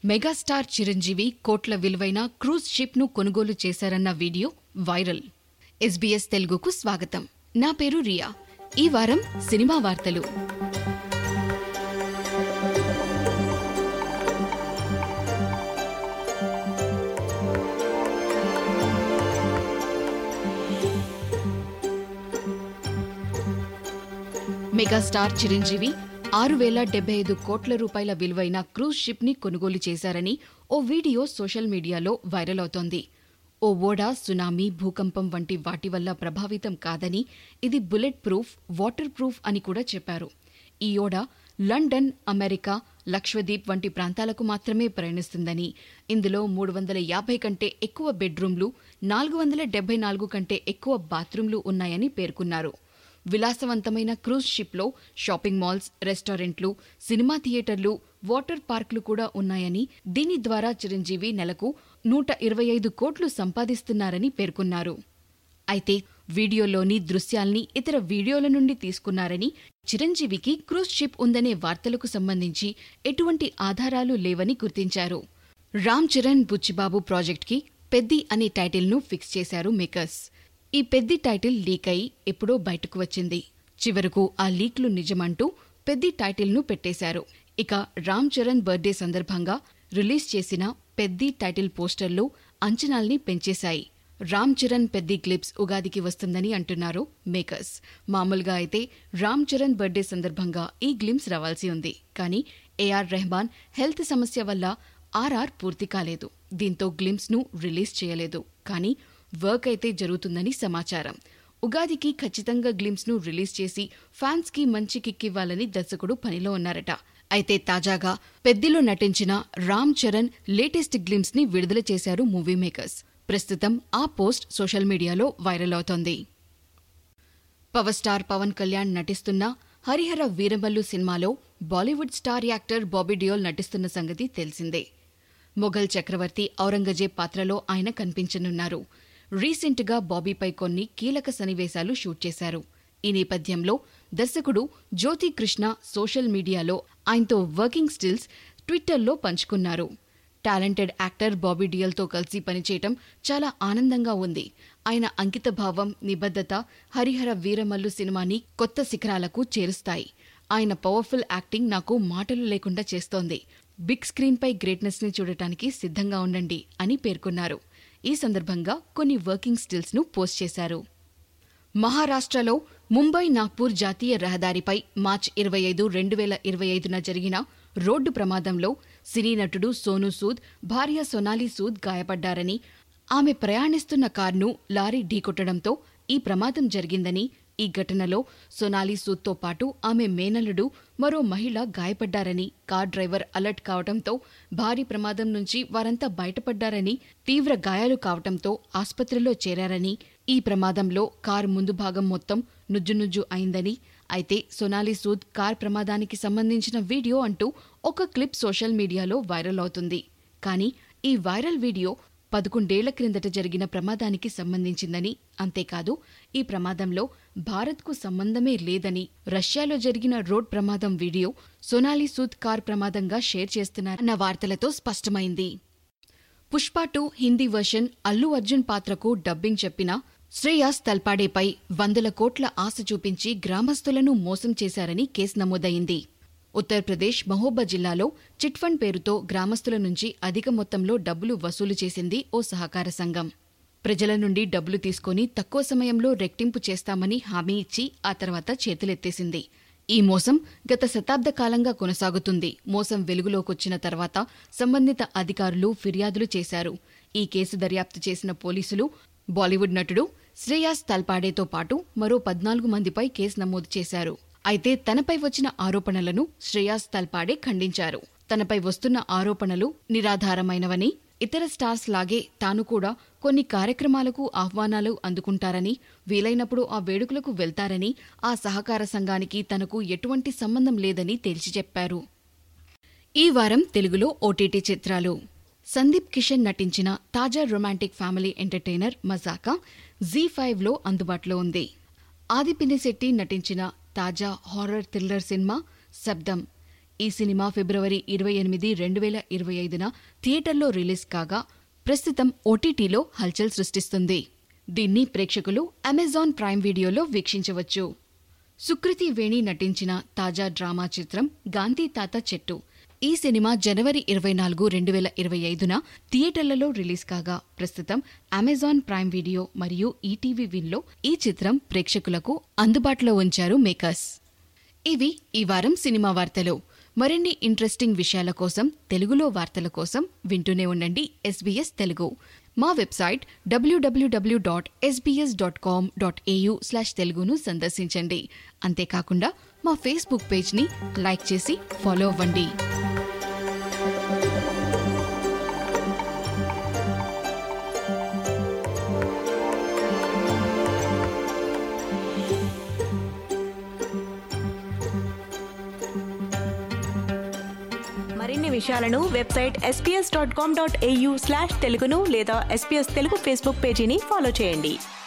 megastar Chiranjeevi కోట్ల విలువైన cruise ship ను కొనుగోలు చేశారన్న వీడియో వైరల్ ఎస్బీఎస్ తెలుగుకు స్వాగతం నా పేరు రియా ఈ వారం సినిమా వార్తలు మెగాస్టార్ చిరంజీవి ఆరు వేల డెబ్బై ఐదు కోట్ల రూపాయల విలువైన క్రూజ్ షిప్ ని కొనుగోలు చేశారని ఓ వీడియో సోషల్ మీడియాలో వైరల్ అవుతోంది ఓ ఓడ సునామీ భూకంపం వంటి వాటి వల్ల ప్రభావితం కాదని ఇది బుల్లెట్ ప్రూఫ్ వాటర్ ప్రూఫ్ అని కూడా చెప్పారు ఈ ఓడ లండన్ అమెరికా లక్షద్వీప్ వంటి ప్రాంతాలకు మాత్రమే ప్రయాణిస్తుందని ఇందులో మూడు వందల యాభై కంటే ఎక్కువ బెడ్రూమ్లు నాలుగు వందల డెబ్బై నాలుగు కంటే ఎక్కువ బాత్రూంలు ఉన్నాయని పేర్కొన్నారు విలాసవంతమైన క్రూజ్ షిప్లో షాపింగ్ మాల్స్ రెస్టారెంట్లు సినిమా థియేటర్లు వాటర్ పార్కులు కూడా ఉన్నాయని దీని ద్వారా చిరంజీవి నెలకు నూట ఇరవై ఐదు కోట్లు సంపాదిస్తున్నారని పేర్కొన్నారు అయితే వీడియోలోని దృశ్యాల్ని ఇతర వీడియోల నుండి తీసుకున్నారని చిరంజీవికి క్రూజ్ షిప్ ఉందనే వార్తలకు సంబంధించి ఎటువంటి ఆధారాలు లేవని గుర్తించారు రామ్ చరణ్ బుచ్చిబాబు ప్రాజెక్ట్కి పెద్ది అనే టైటిల్ను ఫిక్స్ చేశారు మేకర్స్ ఈ పెద్ది టైటిల్ లీక్ అయి ఎప్పుడో బయటకు వచ్చింది చివరకు ఆ లీక్లు నిజమంటూ పెద్ది టైటిల్ను పెట్టేశారు ఇక రామ్ చరణ్ బర్త్డే సందర్భంగా రిలీజ్ చేసిన పెద్ది టైటిల్ పోస్టర్లు అంచనాల్ని పెంచేశాయి రామ్ చరణ్ పెద్ది క్లిప్స్ ఉగాదికి వస్తుందని అంటున్నారు మేకర్స్ మామూలుగా అయితే రామ్ చరణ్ బర్త్డే సందర్భంగా ఈ గ్లిమ్స్ రావాల్సి ఉంది కానీ ఏఆర్ రెహమాన్ హెల్త్ సమస్య వల్ల ఆర్ఆర్ పూర్తి కాలేదు దీంతో గ్లిమ్స్ ను రిలీజ్ చేయలేదు కానీ వర్క్ అయితే జరుగుతుందని సమాచారం ఉగాదికి ఖచ్చితంగా గ్లిమ్స్ ను రిలీజ్ చేసి ఫ్యాన్స్ కి మంచి కిక్కివ్వాలని దర్శకుడు పనిలో ఉన్నారట అయితే తాజాగా పెద్దిలో నటించిన రామ్ చరణ్ లేటెస్ట్ గ్లిమ్స్ ని విడుదల చేశారు మూవీ మేకర్స్ ప్రస్తుతం ఆ పోస్ట్ సోషల్ మీడియాలో వైరల్ అవుతోంది పవర్ స్టార్ పవన్ కళ్యాణ్ నటిస్తున్న హరిహర వీరమల్లు సినిమాలో Bollywood star actor Bobby Deol నటిస్తున్న సంగతి తెలిసిందే మొఘల్ చక్రవర్తి ఔరంగజేబ్ పాత్రలో ఆయన కనిపించనున్నారు రీసెంట్గా బాబీపై కొన్ని కీలక సన్నివేశాలు షూట్ చేశారు ఈ నేపథ్యంలో దర్శకుడు జ్యోతి కృష్ణ సోషల్ మీడియాలో ఆయనతో వర్కింగ్ స్టిల్స్ ట్విట్టర్లో పంచుకున్నారు టాలెంటెడ్ యాక్టర్ బాబీ డియల్తో కలిసి పనిచేయటం చాలా ఆనందంగా ఉంది ఆయన అంకితభావం నిబద్ధత హరిహర వీరమల్లు సినిమాని కొత్త శిఖరాలకు చేరుస్తాయి ఆయన పవర్ఫుల్ యాక్టింగ్ నాకు మాటలు లేకుండా చేస్తోంది బిగ్ స్క్రీన్పై గ్రేట్నెస్ని చూడటానికి సిద్ధంగా ఉండండి అని పేర్కొన్నారు ఈ సందర్భంగా కొన్ని వర్కింగ్ స్టిల్స్ను పోస్ట్ చేశారు మహారాష్ట్రలో ముంబై నాగ్పూర్ జాతీయ రహదారిపై మార్చి ఇరవై ఐదు రెండు వేల ఇరవై ఐదున జరిగిన రోడ్డు ప్రమాదంలో సినీ నటుడు సోనూ సూద్ భార్య సొనాలి సూద్ గాయపడ్డారని ఆమె ప్రయాణిస్తున్న కార్ను లారీ ఢీకొట్టడంతో ఈ ప్రమాదం జరిగిందని ఈ ఘటనలో సొనాలి సూద్తో పాటు ఆమె మేనల్లుడు మరో మహిళ గాయపడ్డారని కార్ డ్రైవర్ అలర్ట్ కావడంతో భారీ ప్రమాదం నుంచి వారంతా బయటపడ్డారని తీవ్ర గాయాలు కావడంతో ఆస్పత్రిలో చేరారని ఈ ప్రమాదంలో కార్ ముందు భాగం మొత్తం నుజ్జునుజ్జు అయిందని అయితే సొనాలి సూద్ కార్ ప్రమాదానికి సంబంధించిన వీడియో అంటూ ఒక క్లిప్ సోషల్ మీడియాలో వైరల్ అవుతుంది కానీ ఈ వైరల్ వీడియో పదకొండేళ్ల క్రిందట జరిగిన ప్రమాదానికి సంబంధించిందని అంతేకాదు ఈ ప్రమాదంలో భారత్కు సంబంధమే లేదని రష్యాలో జరిగిన రోడ్ ప్రమాదం వీడియో సొనాలి సూద్ కార్ ప్రమాదంగా షేర్ చేస్తున్నారన్న వార్తలతో స్పష్టమైంది పుష్ప టూ హిందీ వర్షన్ అల్లు అర్జున్ పాత్రకు డబ్బింగ్ చెప్పిన శ్రేయాస్ తల్పాడేపై వందల కోట్ల ఆశ చూపించి గ్రామస్తులను మోసం చేశారని కేసు నమోదైంది ఉత్తరప్రదేశ్ మహోబా జిల్లాలో చిట్ ఫండ్ పేరుతో గ్రామస్తుల నుంచి అధిక మొత్తంలో డబ్బులు వసూలు చేసింది ఓ సహకార సంఘం ప్రజల నుండి డబ్బులు తీసుకుని తక్కువ సమయంలో రెట్టింపు చేస్తామని హామీ ఇచ్చి ఆ తర్వాత చేతులెత్తేసింది ఈ మోసం గత శతాబ్ద కాలంగా కొనసాగుతుంది మోసం వెలుగులోకొచ్చిన తర్వాత సంబంధిత అధికారులు ఫిర్యాదులు చేశారు ఈ కేసు దర్యాప్తు చేసిన పోలీసులు బాలీవుడ్ నటుడు శ్రేయాస్ తల్పాడేతో పాటు మరో పద్నాలుగు మందిపై కేసు నమోదు చేశారు అయితే తనపై వచ్చిన ఆరోపణలను శ్రేయాస్ తల్పాడే ఖండించారు తనపై వస్తున్న ఆరోపణలు నిరాధారమైనవని ఇతర స్టార్స్ లాగే తాను కూడా కొన్ని కార్యక్రమాలకు ఆహ్వానాలు అందుకుంటారని వీలైనప్పుడు ఆ వేడుకలకు వెళ్తారని ఆ సహకార సంఘానికి తనకు ఎటువంటి సంబంధం లేదని తేల్చి చెప్పారు ఈ వారం తెలుగులో ఓటీటీ చిత్రాలు సందీప్ కిషన్ నటించిన తాజా romantic family entertainer Mazaka Zee ఫైవ్లో అందుబాటులో ఉంది ఆదిపినిశెట్టి నటించిన తాజా హారర్ థ్రిల్లర్ సినిమా శబ్దం ఈ సినిమా ఫిబ్రవరి ఇరవై ఎనిమిది రెండు వేల ఇరవై ఐదున థియేటర్లో రిలీజ్ కాగా ప్రస్తుతం ఓటీటీలో హల్చల్ సృష్టిస్తుంది దీన్ని ప్రేక్షకులు అమెజాన్ ప్రైమ్ వీడియోలో వీక్షించవచ్చు సుకృతి వేణి నటించిన తాజా డ్రామా చిత్రం గాంధీ తాత చెట్టు ఈ సినిమా జనవరి ఇరవై నాలుగు రెండు వేల ఇరవై ఐదున థియేటర్లలో రిలీజ్ కాగా ప్రస్తుతం అమెజాన్ ప్రైమ్ వీడియో మరియు ఈటీవీ విన్లో ఈ చిత్రం ప్రేక్షకులకు అందుబాటులో ఉంచారు మేకర్స్ ఇవి ఈ వారం సినిమా వార్తలు మరిన్ని ఇంట్రెస్టింగ్ విషయాల కోసం తెలుగులో వార్తల కోసం వింటూనే ఉండండి ఎస్బీఎస్ తెలుగు మా website WWW dot SBS dot com dot AU slash తెలుగును సందర్శించండి అంతేకాకుండా మా ఫేస్బుక్ పేజ్ని లైక్ చేసి ఫాలో అవ్వండి మరిన్ని విషయాలను website SBS dot com dot AU slash తెలుగును లేదా ఎస్పీఎస్ తెలుగు ఫేస్బుక్ పేజీని ఫాలో చేయండి